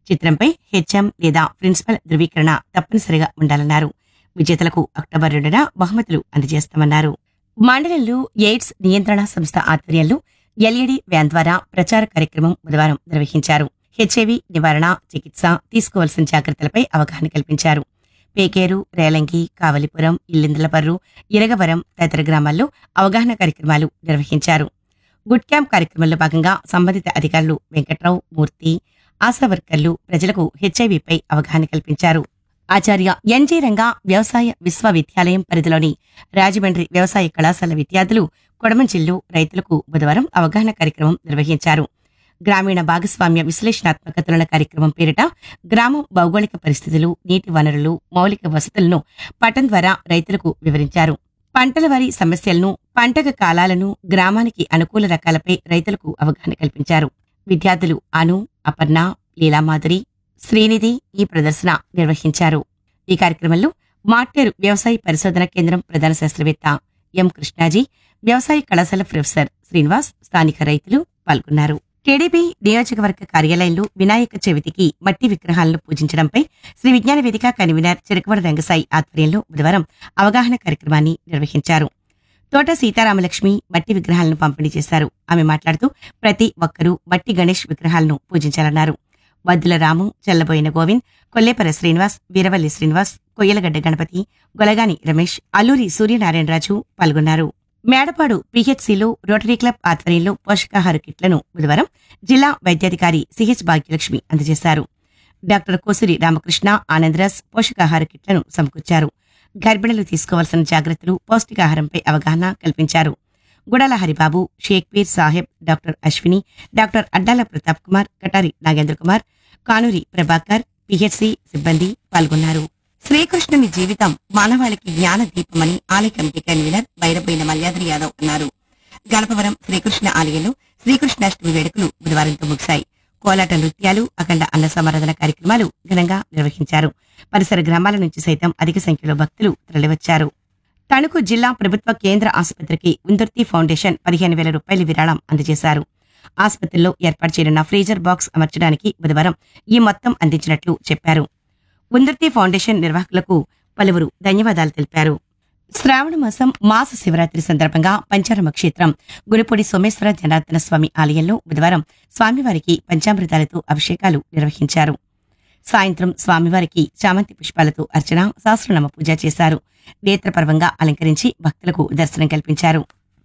చిత్రంపై హెచ్ఎం లేదా ప్రిన్సిపల్ ధృవీకరణ తప్పనిసరిగా ఉండాలన్నారు విజేతలకు అక్టోబర్ రెండున బహుమతులు అందజేస్తామన్నారు మండలంలో ఎయిడ్స్ నియంత్రణ సంస్థ ఆధ్వర్యంలో ఎల్ఈడి వ్యాన్ ద్వారా ప్రచార కార్యక్రమం బుధవారం నిర్వహించారు హెచ్ఐవి నివారణ చికిత్స తీసుకోవాల్సిన జాగ్రత్తలపై అవగాహన కల్పించారు పేకేరు రేలంగి కావలిపురం ఇల్లిందలపర్రు ఇరగవరం తదితర గ్రామాల్లో అవగాహన కార్యక్రమాలు నిర్వహించారు గుడ్ క్యాంప్ కార్యక్రమంలో భాగంగా సంబంధిత అధికారులు వెంకట్రావు మూర్తి ఆశా వర్కర్లు ప్రజలకు హెచ్ఐవిపై అవగాహన కల్పించారు ఆచార్య ఎన్జీ రంగా వ్యవసాయ విశ్వవిద్యాలయం పరిధిలోని రాజమండ్రి వ్యవసాయ కళాశాల విద్యార్థులు కొడమంచిల్లు రైతులకు బుధవారం అవగాహన కార్యక్రమం నిర్వహించారు గ్రామీణ భాగస్వామ్య విశ్లేషణాత్మక తులన కార్యక్రమం పేరిట గ్రామం భౌగోళిక పరిస్థితులు నీటి వనరులు మౌలిక వసతులను పటం ద్వారా రైతులకు వివరించారు పంటల వారి సమస్యలను పంటగ కాలాలను గ్రామానికి అనుకూల రకాలపై రైతులకు అవగాహన కల్పించారు విద్యార్థులు అను అపర్ణ లీలామాధురి శ్రీనిధి ఈ ప్రదర్శన నిర్వహించారు ఈ కార్యక్రమంలో మార్టేరు వ్యవసాయ పరిశోధన కేంద్రం ప్రధాన శాస్త్రవేత్త ఎం కృష్ణాజీ వ్యవసాయ కళాశాల ప్రొఫెసర్ శ్రీనివాస్ స్థానిక రైతులు పాల్గొన్నారు టీడీపీ నియోజకవర్గ కార్యాలయంలో వినాయక చవితికి మట్టి విగ్రహాలను పూజించడంపై శ్రీ విజ్ఞాన వేదిక కన్వీనర్ చిరకవడ రంగసాయి ఆధ్వర్యంలో బుధవారం అవగాహన కార్యక్రమాన్ని నిర్వహించారు తోట సీతారామలక్ష్మి మట్టి విగ్రహాలను పంపిణీ చేశారు ఆమె మాట్లాడుతూ ప్రతి ఒక్కరూ మట్టి గణేష్ విగ్రహాలను పూజించాలన్నారు వద్దుల రాము చెల్లబోయిన గోవింద్ కొల్లేపర శ్రీనివాస్ వీరవల్లి శ్రీనివాస్ కొయ్యలగడ్డ గణపతి గొలగాని రమేష్ అల్లూరి సూర్యనారాయణరాజు పాల్గొన్నారు మేడపాడు పిహెచ్సిలో రోటరీ క్లబ్ ఆధ్వర్యంలో పోషకాహార కిట్లను బుధవారం జిల్లా వైద్యాధికారి సిహెచ్ భాగ్యలక్ష్మి అందజేశారు డాక్టర్ కోసిరి రామకృష్ణ ఆనందరాజ్ పోషకాహార కిట్లను సమకూర్చారు గర్భిణులు తీసుకోవాల్సిన జాగ్రత్తలు పౌష్టికాహారంపై అవగాహన కల్పించారు Gudala Haribabu Shaikpeer Saheb doctor Ashwini doctor Addala Pratap Kumar Katari Nagendra Kumar Kanuri Prabhakar PHC సిబ్బంది పాల్గొన్నారు శ్రీకృష్ణుని జీవితం మానవాళికి జ్ఞాన దీపమని ఆలయ కమిటీ కన్వీనర్ బైరబోయిన మల్యాద్రి యాదవ్ అన్నారు గణపవరం శ్రీకృష్ణ ఆలయంలో శ్రీకృష్ణాష్టమి వేడుకలు బుధవారంతో ముగిశాయి కోలాట నృత్యాలు అఖండ అన్న సమారాధన కార్యక్రమాలు ఘనంగా నిర్వహించారు పరిసర గ్రామాల నుంచి సైతం అధిక సంఖ్యలో భక్తులు తరలివచ్చారు తణుకు జిల్లా ప్రభుత్వ కేంద్ర ఆసుపత్రికి ఉందుర్తి ఫౌండేషన్ పదిహేను వేల రూపాయల విరాళం అందజేశారు ఆసుపత్రిలో ఏర్పాటు చేయనున్న ఫ్రీజర్ బాక్స్ అమర్చడానికి బుధవారం ఈ మొత్తం అందించినట్లు చెప్పారు ఉందుర్తి ఫౌండేషన్ నిర్వాహకులకు పలువురు ధన్యవాదాలు తెలిపారు శ్రావణ మాసం మాస శివరాత్రి సందర్భంగా పంచారమ క్షేత్రం గురుపూడి సోమేశ్వర జనార్దన స్వామి ఆలయంలో బుధవారం స్వామివారికి పంచామృతాలతో అభిషేకాలు నిర్వహించారు సాయంత్రం స్వామివారికి చామంతి పుష్పాలతో అర్చన సహస్రనామ పూజ చేశారు నేత్రపర్వంగా అలంకరించి భక్తులకు దర్శనం కల్పించారు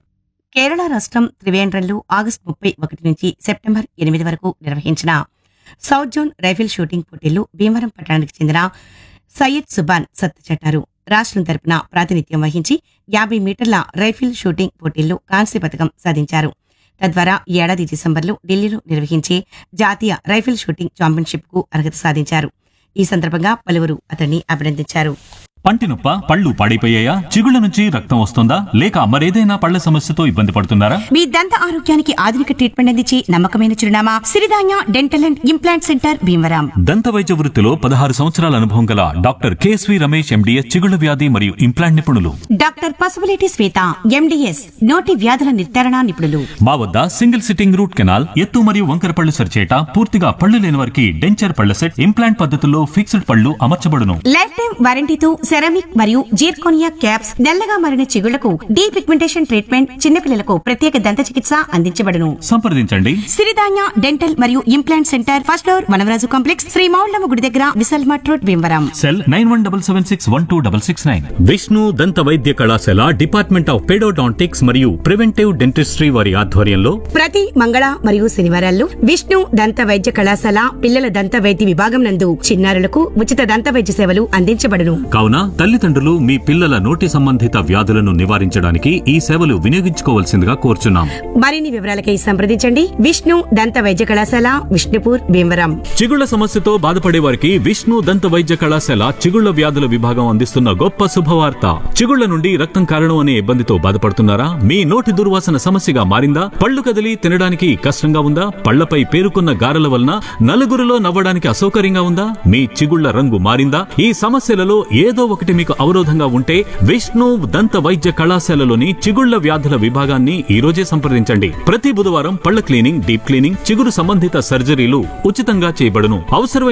కేరళ రాష్ట్రం త్రివేంద్రంలో ఆగస్టు ముప్పై ఒకటి నుంచి సెప్టెంబర్ ఎనిమిది వరకు నిర్వహించిన సౌత్ జోన్ రైఫిల్ షూటింగ్ పోటీల్లో భీమవరం పట్టణానికి చెందిన సయ్యద్ సుబాన్ సత్తు చట్టారు రాష్ట్రం తరపున ప్రాతినిధ్యం వహించి యాభై మీటర్ల రైఫిల్ షూటింగ్ పోటీల్లో కాంస్య పథకం సాధించారు తద్వారా ఈ ఏడాది డిసెంబర్లో ఢిల్లీలో నిర్వహించే జాతీయ రైఫిల్ షూటింగ్ ఛాంపియన్షిప్ కు అర్హత సాధించారు ఈ సందర్భంగా పలువురు అతన్ని అభినందించారు పంటి నొప్ప పళ్ళు పాడైపోయాయా చిగుళ్ళ నుంచి రక్తం వస్తుందా లేక మరేదైనా పళ్ళ సమస్యతో ఇబ్బంది పడుతున్నారా మీ దంత ఆరోగ్యానికి ఆధునిక ట్రీట్మెంట్ అందించి నమ్మకమైన చిరునామా Siridhanya dental and implant centre Bhimavaram దంత వైద్య వృత్తిలో పదహారు సంవత్సరాల అనుభవం గల డాక్టర్ కేఎస్వి రమేష్ ఎండిఎస్ చిగుళ్ళ వ్యాధి మరియు ఇంప్లాంట్ నిపుణులు డాక్టర్ పసుపులేటి శ్వేత ఎండిఎస్ నోటి వ్యాధుల నిర్ధారణ నిపుణులు మా వద్ద సింగిల్ సిట్టింగ్ రూట్ కెనాల్ ఎత్తు మరియు వంకర పళ్ళు సరిచేట పూర్తిగా పళ్ళు లేని వారికి డెంచర్ పళ్ళ సెట్ ఇంప్లాంట్ పద్ధతుల్లో ఫిక్స్డ్ పళ్ళు అమర్చబడును లైఫ్ టైం వారంటీతో సెరామిక్ మరియు జీర్కోనియా క్యాప్స్ నల్లగా మారిన చిగుళ్లకు డీ పిగ్మెంటేషన్ ట్రీట్మెంట్ చిన్నపిల్లలకు ప్రత్యేక దంత చికిత్స అందించబడును సంప్రదించండి సిరిధాన్య డెంటల్ మరియు implant centre first floor Vanavaraju complex Shri Moullamma గుడి దగ్గర Vishal mart road Bhimavaram cell nine one double seven six one two double six nine Vishnu దంత వైద్య కళాశాల డిపార్ట్మెంట్ ఆఫ్ పెడోడాంటిక్స్ మరియు ప్రివెంటివ్ డెంటిస్ట్రీ వారి ఆధ్వర్యంలో ప్రతి మంగళ మరియు శనివారాల్లో విష్ణు దంత వైద్య కళాశాల పిల్లల దంత వైద్య విభాగం నందు చిన్నారులకు ఉచిత దంత వైద్య సేవలు అందించబడును కావున తల్లిదండ్రులు మీ పిల్లల నోటి సంబంధిత వ్యాధులను నివారించడానికి ఈ సేవలు వినియోగించుకోవాల్సిందిగా కోరుచున్నాం మరిన్ని వివరాలకై సంప్రదించండి విష్ణు దంత వైద్య కళాశాల విష్ణుపూర్ భీమవరం చిగుళ్ల సమస్యతో బాధపడే వారికి విష్ణు దంత వైద్య కళాశాల చిగుళ్ల వ్యాధుల విభాగం అందిస్తున్న గొప్ప శుభవార్త చిగుళ్ల నుండి రక్తం కారణం అనే ఇబ్బందితో బాధపడుతున్నారా మీ నోటి దుర్వాసన సమస్యగా మారిందా పళ్ళు కదిలి తినడానికి కష్టంగా ఉందా పళ్లపై పేరుకున్న గారెల వలన నలుగురిలో నవ్వడానికి అసౌకర్యంగా ఉందా మీ చిగుళ్ల రంగు మారిందా ఈ సమస్యలలో ఏదో ఒకటి మీకు అవరోధంగా ఉంటే విష్ణు దంత వైద్య కళాశాలలోని చిగుళ్ల వ్యాధుల విభాగాన్ని ఈ రోజే సంప్రదించండి ప్రతి బుధవారం పళ్ల క్లీనింగ్ డీప్ క్లీనింగ్ చిగురు సంబంధిత సర్జరీలు ఉచితంగా చేయబడును అవసరమైన